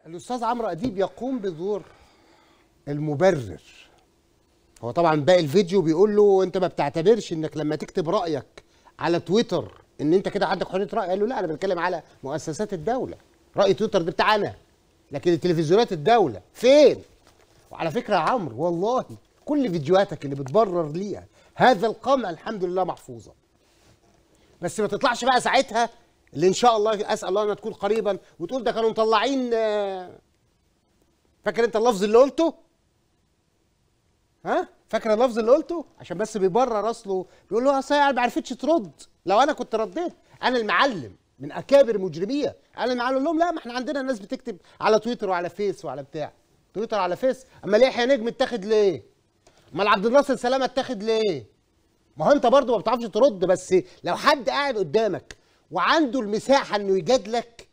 الاستاذ عمرو اديب يقوم بدور المبرر هو طبعا باقي الفيديو بيقول له انت ما بتعتبرش انك لما تكتب رايك على تويتر ان انت كده عندك حريه راي قال له لا انا بتكلم على مؤسسات الدوله راي تويتر ده بتاعنا لكن التلفزيونات الدوله فين وعلى فكره يا عمرو والله كل فيديوهاتك اللي بتبرر ليها هذا القمع الحمد لله محفوظه بس ما تطلعش بقى ساعتها اللي ان شاء الله اسال الله انها تكون قريبا وتقول ده كانوا مطلعين آه، فاكر انت اللفظ اللي قلته ها فاكر اللفظ اللي قلته عشان بس بيبرر اصله بيقول له اصل هي ما عرفتش ترد لو انا كنت رديت انا المعلم من اكابر مجرميه انا المعلم لهم لا ما احنا عندنا ناس بتكتب على تويتر وعلى فيس وعلى بتاع تويتر على فيس اما يحيى نجم اتاخد ليه امال عبد الناصر سلامه اتاخد ليه ما هو انت برضه ما بتعرفش ترد بس لو حد قاعد قدامك وعنده المساحه انه يجادلك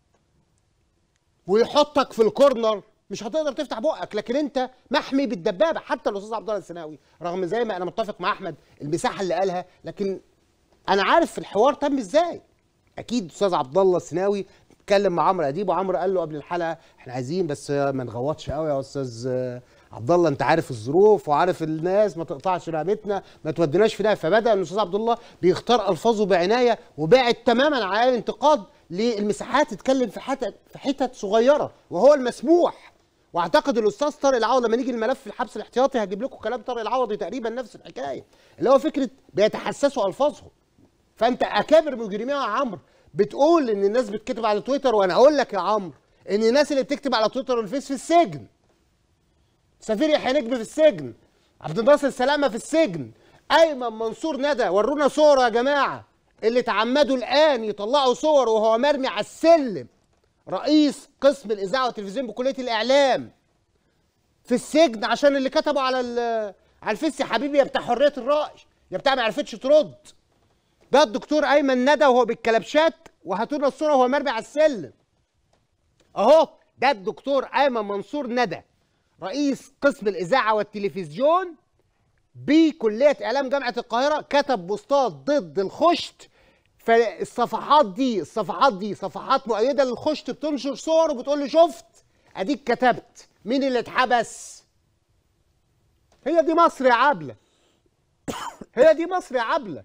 ويحطك في الكورنر مش هتقدر تفتح بقك لكن انت محمي بالدبابه حتى الاستاذ عبد الله السناوي رغم زي ما انا متفق مع احمد المساحه اللي قالها لكن انا عارف الحوار تم ازاي اكيد استاذ عبد الله السناوي اتكلم مع عمرو اديب وعمرو قال له قبل الحلقه احنا عايزين بس ما نغوطش قوي يا استاذ عبد الله انت عارف الظروف وعارف الناس ما تقطعش رقبتنا ما توديناش في ده فبدا الاستاذ عبد الله بيختار الفاظه بعنايه وبعد تماما عن الانتقاد للمساحات اتكلم في حتت في حتت صغيره وهو المسموح واعتقد الاستاذ طارق العوض لما نيجي الملف الحبس الاحتياطي هجيب لكم كلام طارق العوضي تقريبا نفس الحكايه اللي هو فكره بيتحسسوا الفاظهم فانت اكابر مجرمين يا عمرو بتقول ان الناس بتكتب على تويتر وانا اقول لك يا عمرو ان الناس اللي بتكتب على تويتر والفيس في السجن سفير يحيى نجم في السجن عبد الناصر سلامه في السجن ايمن منصور ندى ورونا صور يا جماعه اللي تعمدوا الان يطلعوا صور وهو مرمي على السلم رئيس قسم الاذاعه والتلفزيون بكليه الاعلام في السجن عشان اللي كتبوا على ال- على الفيس يا حبيبي يا بتاع حريه الراي يا بتاع ما عرفتش ترد ده الدكتور ايمن ندى وهو بالكلبشات وهاتوا لنا الصوره وهو مرمي على السلم اهو ده الدكتور ايمن منصور ندى رئيس قسم الاذاعه والتلفزيون بكليه اعلام جامعه القاهره كتب بوستات ضد الخشت فالصفحات دي الصفحات دي صفحات مؤيده للخشت بتنشر صور وبتقول لي شفت اديك كتبت مين اللي اتحبس هي دي مصر يا عبله هي دي مصر يا عبله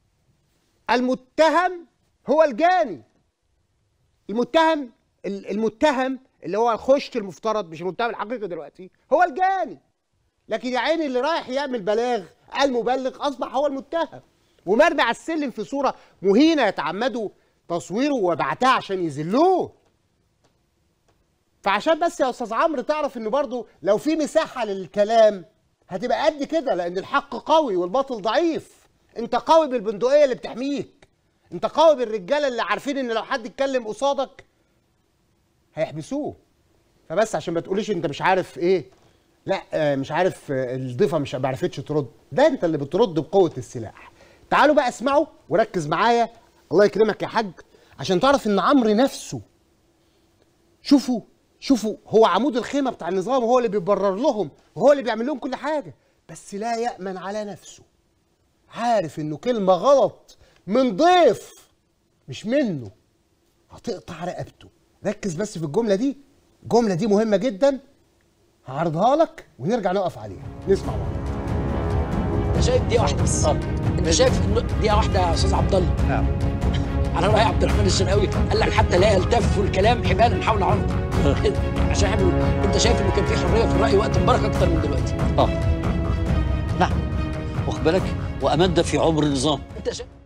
المتهم هو الجاني المتهم ال- المتهم اللي هو الخشت المفترض مش المتهم الحقيقي دلوقتي هو الجاني لكن يا عيني اللي رايح يعمل بلاغ المبلغ اصبح هو المتهم ومرمي على السلم في صوره مهينه يتعمدوا تصويره وبعتها عشان يذلوه فعشان بس يا استاذ عمرو تعرف ان برضو لو في مساحه للكلام هتبقى قد كده لان الحق قوي والباطل ضعيف انت قوي بالبندقيه اللي بتحميك انت قوي بالرجاله اللي عارفين ان لو حد اتكلم قصادك هيحبسوه فبس عشان ما تقوليش انت مش عارف ايه لا آه، مش عارف آه، الضيفه مش ما عرفتش ترد ده انت اللي بترد بقوه السلاح تعالوا بقى اسمعوا وركز معايا الله يكرمك يا حاج عشان تعرف ان عمرو نفسه شوفوا شوفوا هو عمود الخيمه بتاع النظام وهو اللي بيبرر لهم وهو اللي بيعمل لهم كل حاجه بس لا يامن على نفسه عارف انه كلمه غلط من ضيف مش منه هتقطع رقبته ركز بس في الجمله دي الجمله دي مهمه جدا هعرضها لك ونرجع نقف عليها نسمع بعض انت شايف دقيقه واحده بس انت شايف إنه دقيقه واحده يا استاذ عبد الله نعم على راي عبد الرحمن الشرقاوي قال لك حتى لا يلتف الكلام حبالا حول عنق عشان يعملوا انت شايف انه كان في حريه في الراي وقت مبارك اكتر من دلوقتي اه نعم واخد بالك وامد في عمر النظام انت شايف